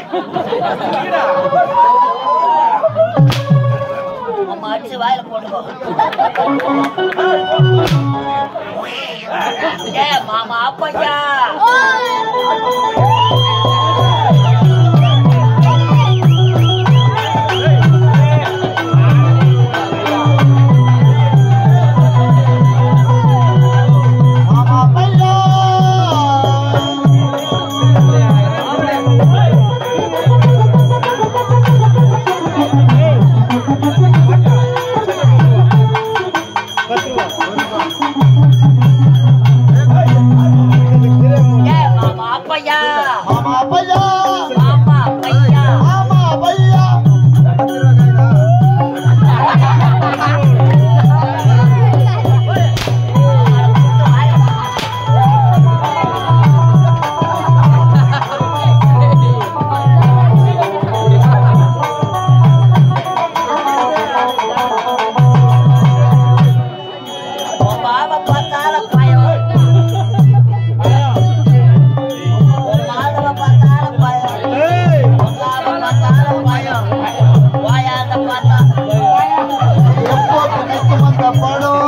நம்ம அடிச்சு வாயில போட்டுக்கோ ஏ மாமா அப்பையா ஏ மாமா அப்பையா மாமா பையா மாமா அப்பையா மாமா பையா உன் மாமா பார்த்தாலும் பயம் உன் மாதவ பார்த்தாலும் பயம் உன் மாமா பார்த்தாலும் பயம் வாயாத பார்த்தா எப்போ கிடைக்கும் அந்த படம்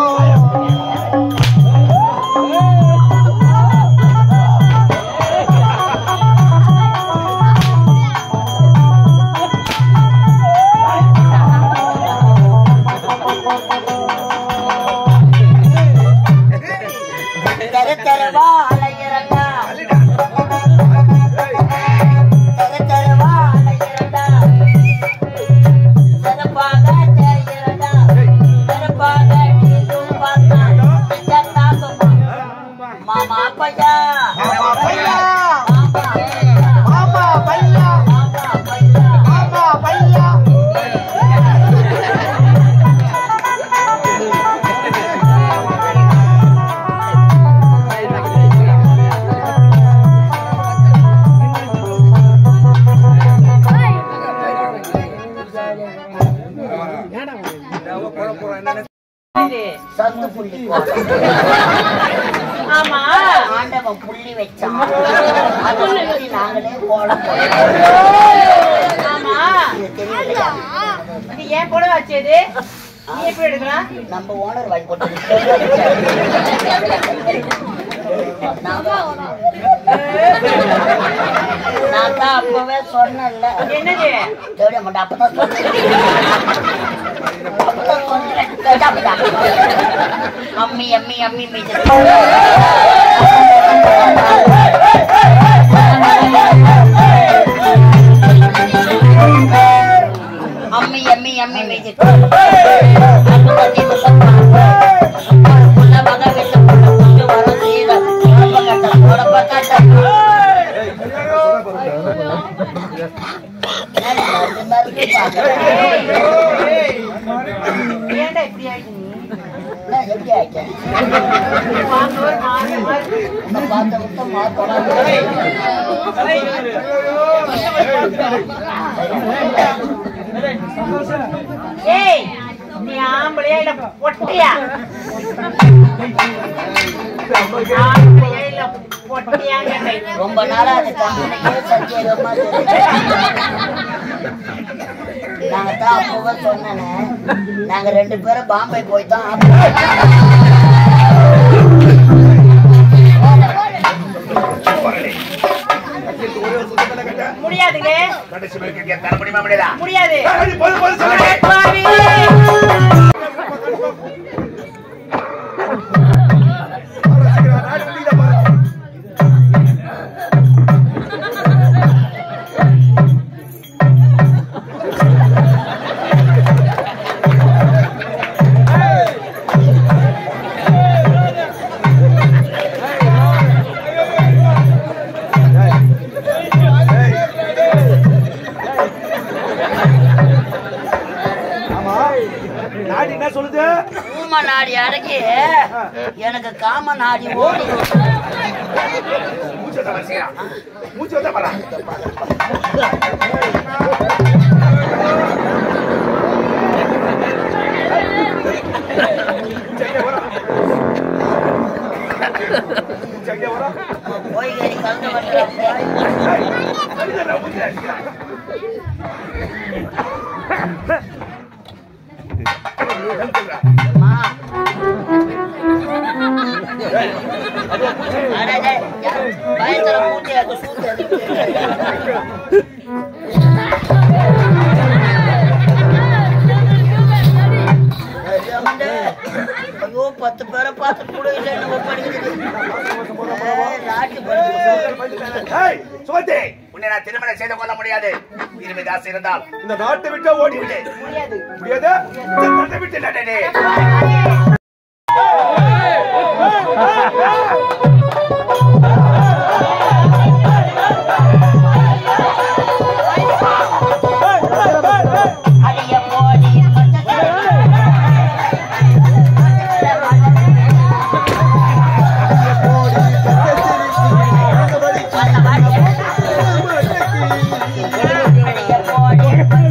தெரு தெருவா அலைகிறண்டா தெரு தெருவா அலைகிறண்டா சிறப்பாக செய்கிறண்டா சிறப்பாக நீயும் பார்த்தா நிஜத்தா சும்மா மாமா அப்பையா மாமா பையா மாமா அப்பையா மாமா பையா மாமா அப்பையா மாமா பையா சந்து புள்ளி போடுறோம். ஆமா ஆண்டவன் புள்ளி வச்சான் அது சுத்தி நாங்களே போட ஆமா தெரியலையா இது ஏன் கூட வச்சது நீ எப்படி எடுக்கலாம் நம்ம ஓனர் வாங்கி போட்டு நான் தான் அப்பவே சொன்னேன்ல என்னது தேவைய மாட்டேன் அப்பதான் சொன்னேன் அப்பதான் சொன்னேன் கேட்டா அப்படிதான். அம்மி அம்மி அம்மி மீது அம்மி அம்மி அம்மி மீது ஏன்டா இப்படி ஆயிட்டு நீ எப்படி ஆயிட்டேன் பார்க்க ஒரு மாதிரி மாதிரி. உன்னை பார்த்த விட்டு மாத்தலாம் ஏய் நீ ஆம்பளையா இல்ல பொட்டையா ஆம்பளையா இல்ல பொட்டையா கேட்டேன் ரொம்ப நாளா அது கம்பெனிக்கே சத்தியகமா நாங்க தான் அப்பவே சொன்னேனே நாங்க ரெண்டு பேரும் பாம்பே போய் தான் முடியாதுங்க கடைசி வரைக்கும் இங்க தர முடியுமா முடியாதா முடியாது ஏய், போதும், போதும், சொல்லுங்க. பாவி. ஆமா நாடி என்ன சொல்லுது ஊம நாடி அடக்கி எனக்கு காம நாடி ஓடி மூச்சு வந்தா வரிசையா மூச்சு வந்தா வரா சரியா வரும் போய் கறி கலந்து வந்துடுறேன் ஏய், சரிதாடா, மூஞ்சில அடிக்கிறான். அம்மா. அட, டேய், யார் பயத்துல மூட்டை அது சூட்டு அது. ஐயோ, வந்து, ஐயோ பத்து பேரை பார்த்து கூட இல்லை நம்ம படிக்கிறது ஏய், நாட்டு படிக்கிறது ஏய், சுமதி, உன்னை நான் திருமணம் செய்து கொள்ள முடியாது இருபது ஆசை இருந்தால் இந்த நாட்டை விட்டு ஓடி விடு முடியாது முடியாது இந்த நாட்டை விட்டு நடனே அடிய போடி அடிய போடி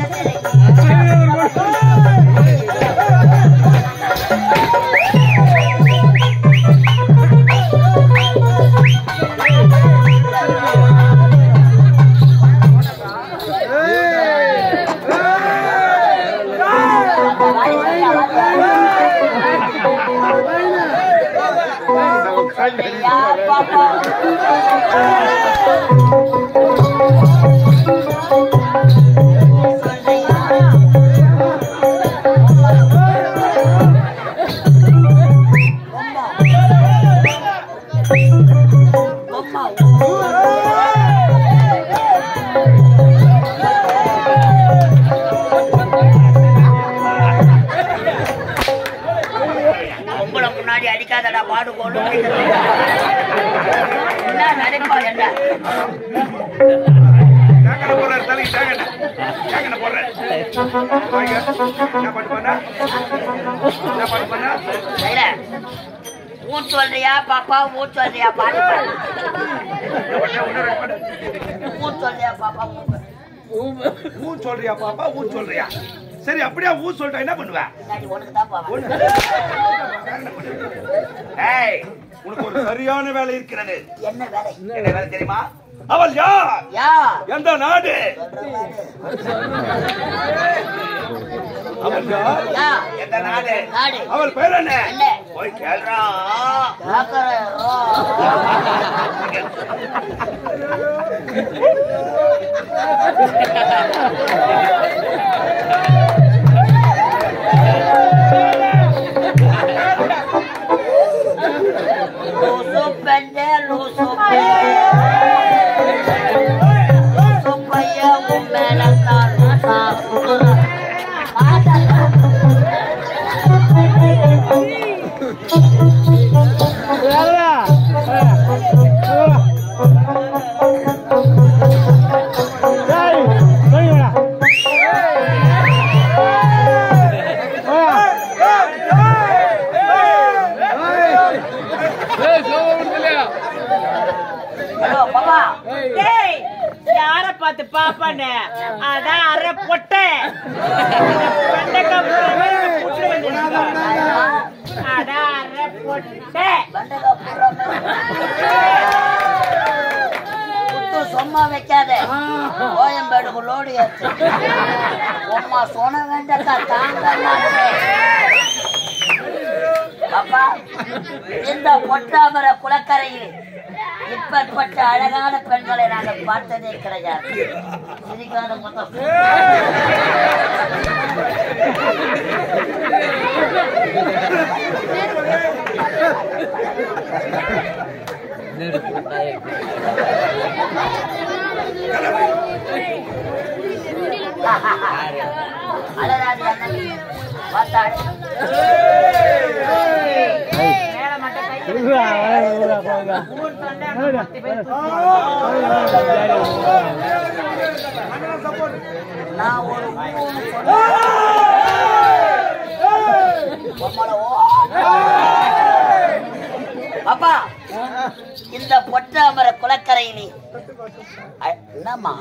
யார் பாப்பா உங்களை முன்னாடி அடிக்காதடா பாடு கொண்டு என்ன நினைப்பா என்ன தேங்கனை போடுறாரு தலைக்கு தேங்கனை தேங்கனை போடுறாரு வாங்க. என்ன பாட்டு பண்ணா என்ன பாட்டு பண்ணா இல்ல ஊன் சொல்றியா பாப்பா ஊன் சொல்றியா பாட்டு பாடு ஊன் சொல்றியா பாப்பா ஊன் ஊ சொல்றியா பாப்பா ஊ சொல்றியா சரி அப்படியே ஊ சொல்லிட்டா என்ன பண்ணுவ பின்னாடி உனக்கு தான் போவேன் ஒண்ணு. ஏய் உனக்கு ஒரு சரியான வேலை இருக்கிறது என்ன வேலை என்ன வேலை தெரியுமா அவள் யார் யா எந்த நாடு சொல்ற வேலை. அவள் யார் யா எந்த நாடு நாடு அவள் பேர் என்ன என்ன? போய் கேள்றா கேக்குறேன். ஓ. லூசு பெண்ணே, லூசு பெண்ணே. லூசு பையன் உன் மேலத்தான் லூசா சுத்துறான். ஆடா. ஹலோ பாப்பா டேய் யார பார்த்து பாப்பானே அதான் அரை பொட்டை வெண்டைக்காய் போடுற மாதிரி உன்னை புடிச்சிட்டு வந்திருக்கா. அதான் அரை பொட்டை வெண்டைக்காய் போடுற மாதிரி. குத்து சும்மா வைக்காத கோயம்பேடுக்கு லோடு ஏத்து சும்மா சொன்ன வெண்டைக்காய் தாங்க மாட்டேன். பாப்பா இந்த பொட்டாமர குளக்கரையில் இப்பேற்பட்ட அழகான பெண்களை நாங்கள் பார்த்ததே கிடையாது சிரிக்காத மொத்தம் அழகாது அண்ணன் பார்த்தாள் மேல மட்டும் கை ஊர் தொண்டை அங்க பத்து பேர் நான் ஒரு ஊன்னு சொன்னேன். பொம்மலை ஓ. பாப்பா இந்த பொற்றாமர குளக்கரையிலே அ- என்னம்மா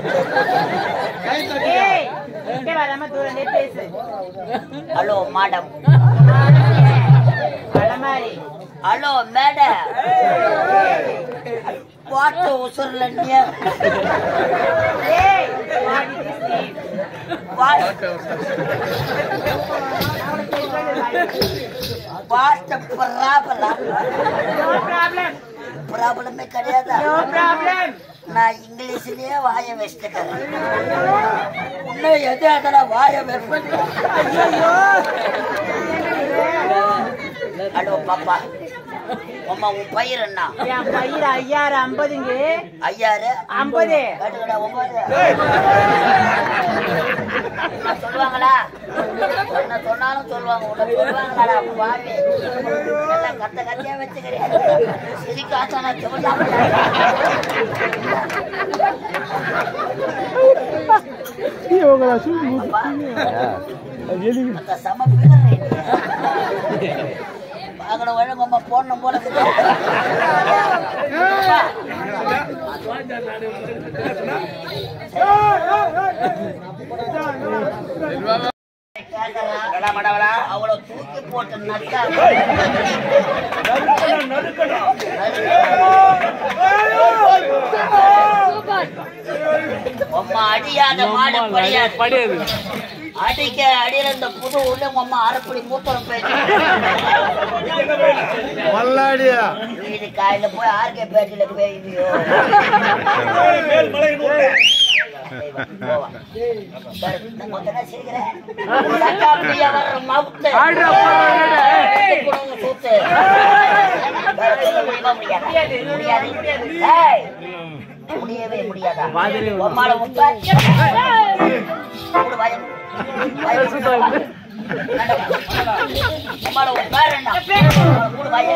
ஏய் கிட்ட வராம தூரம் பேசு ஹலோ மேடம் அலமாரி ஹலோ மேடம் வாட்டு உசுர்ல ஏய், what is this name? What a problem No problem. ப்ராப்ளமே கிடையாது No problem. நான் இங்கிலீஷ்லயே வாய வச்சுட்டேன் இன்னும் எது அதெல்லாம் வாய வைப்பேன் ஹலோ பாப்பா அம்மா உன் பயிர் என்ன என் பயிர் ஐயாயிரம் ஐம்பதுங்க ஐயாறு ஐம்பது கேட்டுக்கடா ஒன்பது என்ன சொல்லுவாங்களா என்ன சொன்னாலும் சொல்லுவாங்க உன்னை சொல்லுவாங்களாடா பாவி எல்லாம் கத்த கத்தியா வச்சுக்கிறேன் சிரிக்காச்சா நான் அந்த சம அங்கே ஒழுங்கம்மா போடணும் போல இருக்குது. கேட்கறா. அவளை தூக்கி போட்டு நட்டா அம்மா அடியாத மாடு படியாது அடிக்க அடியில இந்த புது உள்ள அம்மா அரைப்படி மூத்தரம் பேச்சு மல்லாடியா இது காலையில போய் ஆர்கே பேட்டில போய்வியோ முடியவே முடியாதா உம்மால உட்கார். மூடு வாயை. வாயை மூடு. உம்மால உட்காருண்ணா. மூடு வாயை.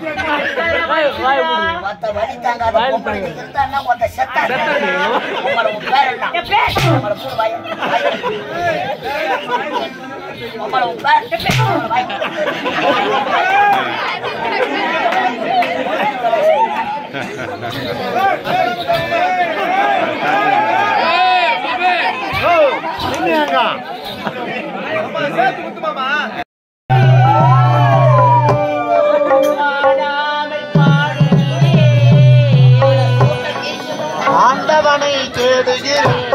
ஒத்த வலி தாங்காத பொம்பளை நீ இருந்தான்னா ஒத்த செத்தா. உம்மால உட்காருண்ணா. உம்மால மூடு வாயை. வாயை. உம்மால உட்கார். வாயை. ஆண்டவனை தேடுகிறேன்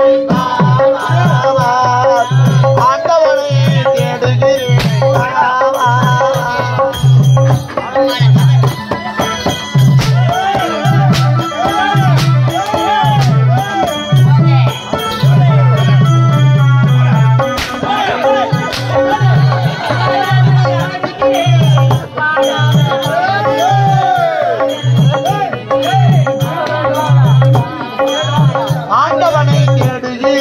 ஆண்டவனை தேடுகிறேன் ஆண்டவனை தேடுகிறேன்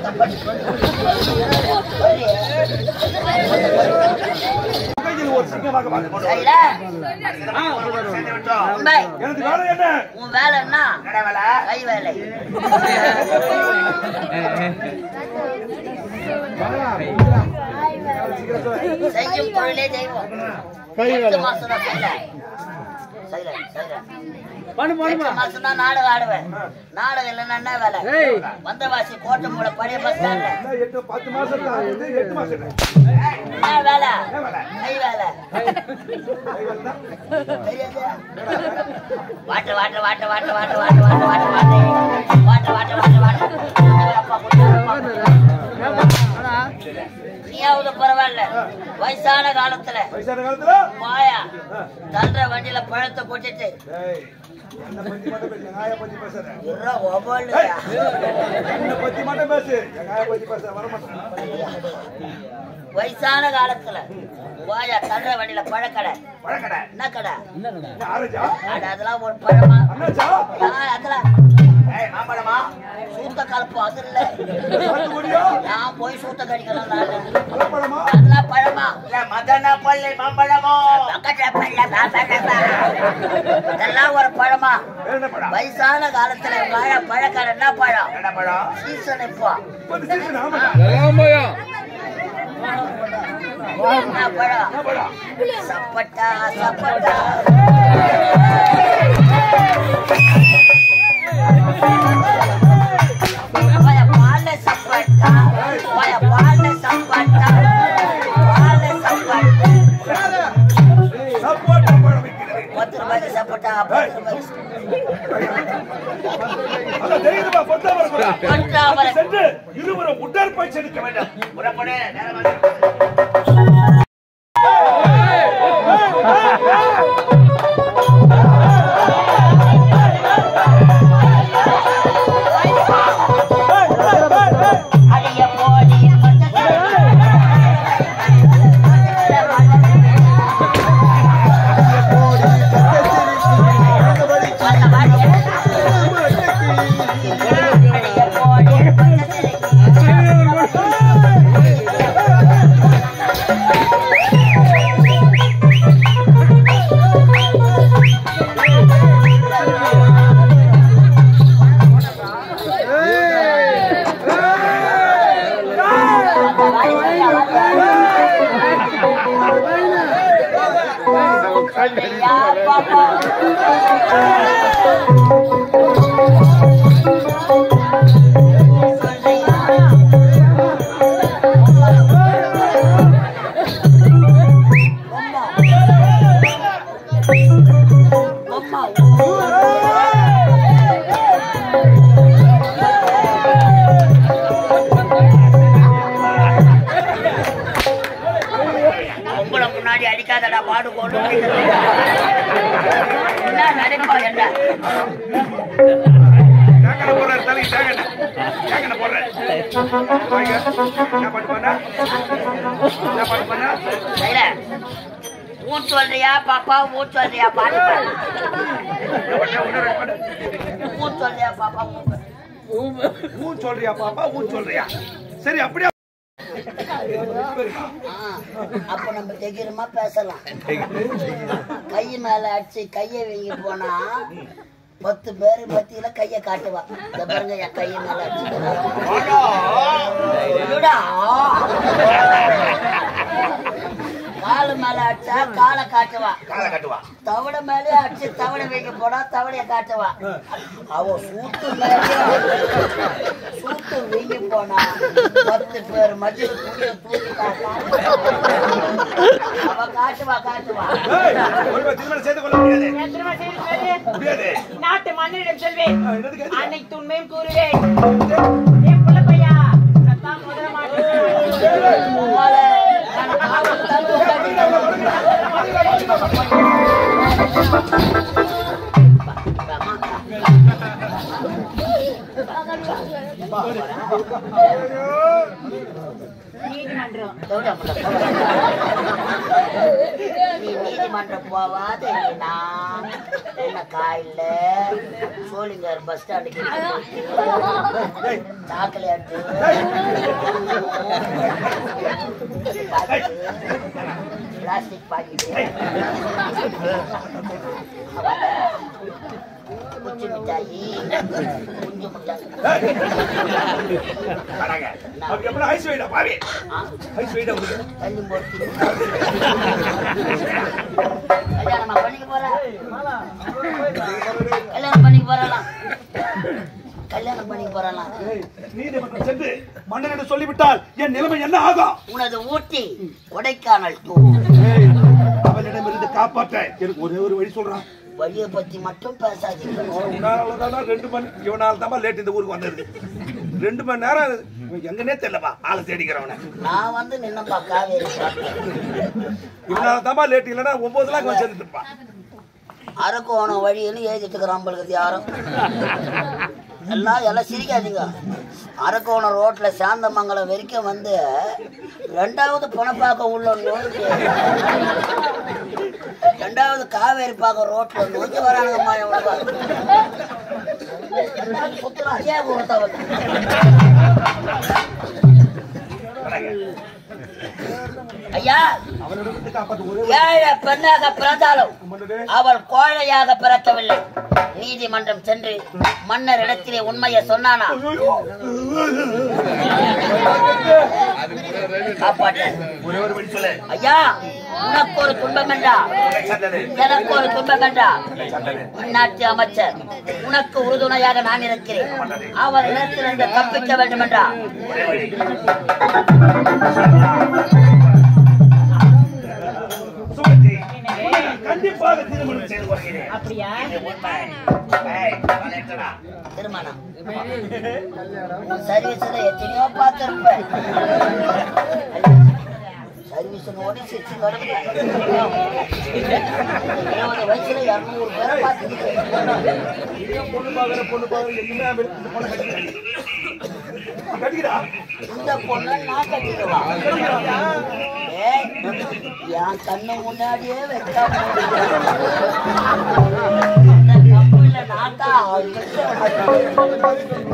கையில் ஒரு சிங்கமாக வாங்க கொண்டு வா. சரிடா? சேர்ந்து விட்டோம். உண்மை. எனது வேலை என்ன உன் வேலை என்ன என்ன வேலை கை வேலை செய்யும் தொழிலே தெய்வம் எட்டு மாசம் தான் செய்யறேன் செய்யறேன் செய்யறேன் எட்டு மாசம் தான் நாடகம் ஆடுவேன் நாடகம் இல்லைன்னா என்ன வேலை வந்தவாசி கோட்டை மூல பழைய பஸ் ஸ்டாண்ட்ல என்ன எட்டு பத்து மாசம் தான் ஆகுது, எட்டு மாசம் இல்லை. என்ன வேலை என்ன வேலை கை வேலை தெரியாது வாட்டு வாட்டு வாட்டு வாட்டு வாட்டு வாட்டு வாட்டு வாட்டு வாட்டு வாட்டு வாட்டு வாட்டு வாட்டு அப்பா நீயாவது பரவாயில்ல வயசான காலத்துல வயசான காலத்துல மாயா தள்ளுற வண்டியில பழத்தை போட்டுட்டு ஏய், என்னை பத்தி மட்டும் பேசு, எங்க ஆயா பத்தி பேசாத. இருறா, ஒவ்வொன்றுயா. என்னை பத்தி மட்டும் பேசு, எங்க ஆயா பத்தி பேசாத, வர மாட்டேன். வயசான காலத்துல வாயா தள்ளுற வண்டியில பழக்கடை பழக்கடை. என்ன கடை என்ன ஆரஞ்சா? அட அதெல்லாம் ஒரு பழமா அண்ணாச்சா? யார் அதெல்லாம் ஏய், மாம்பழமா? சூத்த கலப்பு அது இல்ல சாத்துக்குடியா? நான் போய் சூத்த கடிக்கலாம் நானு. பழப்பழமா? அதெல்லாம் பழமா இல்ல, மதன பள்ளி மாம்பழமோ? பக்கத்துல பல்ல, பாப்பா, இதெல்லாம் ஒரு பழமா வேற என்ன பழம்? வயசான காலத்துல வாழ பழக்கடை என்ன பழம் என்ன பழம்? சீசன் இப்போ இப்ப இந்த season ஆமாடா. என்ன பழம் என்ன பழம்? சப்பட்டா சப்பட்டா வாய பால்ல சப்பட்டா வாய பால்ல சப்பட்டா பால்ல சப்பட்டா சப்போட்டா பழம் விக்கிறது. பத்து ரூபாய்க்கு சப்பட்டா பத்து ரூபாய்க்கு அதான் தெரியுதுப்பா, பொட்டாமரை பழம். பட்டாமரை. சென்று இருவரும் உடற்பயிற்சி எடுக்க வேண்டும் புறப்படு, நேரம் வந்து. அடிய போடி உங்களை முன்னாடி அடிக்காதடா பாடு போட்டு என்ன நடிப்பா என்ன தேங்காய் போடுறாரு, தலைக்கு தேங்காய் எண்ணெய். தேங்காய் எண்ணெய் போடுறாரு. வாங்க. என்ன பாட்டு பண்ண? என்ன பாட்டு பண்ண? இல்ல ஊன் சொல்றியா பாப்பா ஊன் சொல்றியா பாட்டு பாடு. என்ன பண்ண? இன்னொரு வாட்டி பாடு. ஊன் சொல்றியா பாப்பா ஊன் சொல்லு. ஊன் சொல்றியா பாப்பா ஊன் சொல்றியா சரி அப்படியே ஆ, அப்ப நம்ம தைரியமா பேசலாம் கை மேல அடிச்சு கைய வைங்க போனா பத்து பேரு மத்தியில கைய காட்டுவா இந்த பாருங்க என் கைய மேல அடிச்சு காலு மேல அடிச்சா காலை காட்டுவா காலை கட்டுவா தவளை மேலே அடிச்சு தவளை வைக்க போனா தவளைய காட்டுவா அவ சூத்து மேலே சூத்து வீங்கி போனா பத்து பேர் மஞ்சள் துணிய தூக்கி காட்டா அவ காட்டுவா காட்டுவா ஏய், ஒருவர் திருமணம் செய்து கொள்ள முடியாது திரும்ப செய்து முடியாது நாட்டு மன்னரிடம் சொல்வேன் ஆ, என்னது கேக்குது? அன்னைக்கு உண்மையும் கூறுவேன் என் புள்ள பையா சத்தா முதல மாட்டேன் உம்மால நான் காவல் தந்து நீதிமன்றம் நீதிமன்றம் நீ நீதிமன்றம் போவாத நான் என்ன காயில்ல சோழிங்கர் பஸ் ஸ்டாண்டுக்கு சாக்லேட்டு பிளாஸ்டிக் பாக்கெட்டு குச்சி மிட்டாயி குஞ்சு மிட்டாய் வராங்க. அப்படி எப்படின்னா ஐஸ் வைடா, பாவி. ஐஸ் வைடா உங்களுக்கு. தள்ளி போட்டு கல்யாணமா பண்ணிக்க போற கல்யாணம் பண்ணிக்க போறலாம் கல்யாணம் பண்ணிக்க போறலாம் ஏய், நீதிமன்றம் சென்று மன்னனிடம் சொல்லிவிட்டால் என் நிலைமை என்ன ஆகும் உனது ஊட்டி கொடைக்கானல் டூ ஏய், அவனிடமிருந்து காப்பாற்ற எனக்கு ஒரே ஒரு வழி சொல்றான் வழியை பத்தி மட்டும் பேசாதீங்க உன்னாலதான் ரெண்டு மணி இவனால தான் லேட் இந்த ஊருக்கு வந்தது ரெண்டு மணி நேரம் ஆகுது. இவன் எங்கன்னே தெரியலப்பா ஆளை தேடிக்கிறவன நான் வந்து நின்னப்பா காவேரி பார்த்தேன் இவனால தான் லேட் இல்லைன்னா ஒன்பதுலாம் இவன் சேர்ந்துட்டு இருப்பான் அரக்கோணம் வழின்னு எழுதிட்டு இருக்கிறான் உங்களுக்கு யாரும் எல்லாம் எல்லாம் சிரிக்காதீங்க அரக்கோணம் ரோட்ல சாந்தமங்கலம் வரைக்கும் வந்து ரெண்டாவது பணப்பாக்கம் உள்ள நோக்கி ரெண்டாவது காவேரி பாக்கம் ரோட்ல நோக்கி வரானுங்கம்மா எவ்வளவு சுத்தலாம் அதே ஊரத்தை வந்து ஐயா அவனிடமிருந்து காப்பாற்ற ஒரே ஏழை பெண்ணாக பிறந்தாலும் மன்னனே, அவள் கோழையாக பிறக்கவில்லை நீதிமன்றம் சென்று மன்னர் இடத்திலே உண்மையை சொன்னானா காப்பாற்ற ஒரே ஒரு வழி சொல்லு ஐயா உனக்கு ஒரு துன்பம் என்றா சந்தனே எனக்கு ஒரு துன்பம் என்றா இந்நாட்டு அமைச்சர் உனக்கு உறுதுணையாக நான் இருக்கிறேன் அவர் இடத்திலிருந்து தப்பிக்க வேண்டும் என்றா சுமதி உன்னை கண்டிப்பாக திருமணம் செய்து கொள்கிறேன் அப்படியா இது உண்மை. ஏய், வளையட்டடா. திருமணம் உன் சர்வீஸ்ல எத்தனையோ பார்த்திருப்பேன் சர்வீஸ் ஓடி சிரிச்சு கிடக்கு இருபது வயசுல இருநூறு பேரை பார்த்துக்கிட்டு இவன் பொண்ணு பார்க்கற, பொண்ணு பார்க்கற, எதுவுமே அவன் இந்த பொண்ணை கட்டிக்கிறான். அவன் கட்டிக்கிறான். இந்த பொண்ணை நான் கட்டிடுவான் ஏய், என் கண்ணு முன்னாடியே வைக்காம இந்த கம்பெனில நான் தான்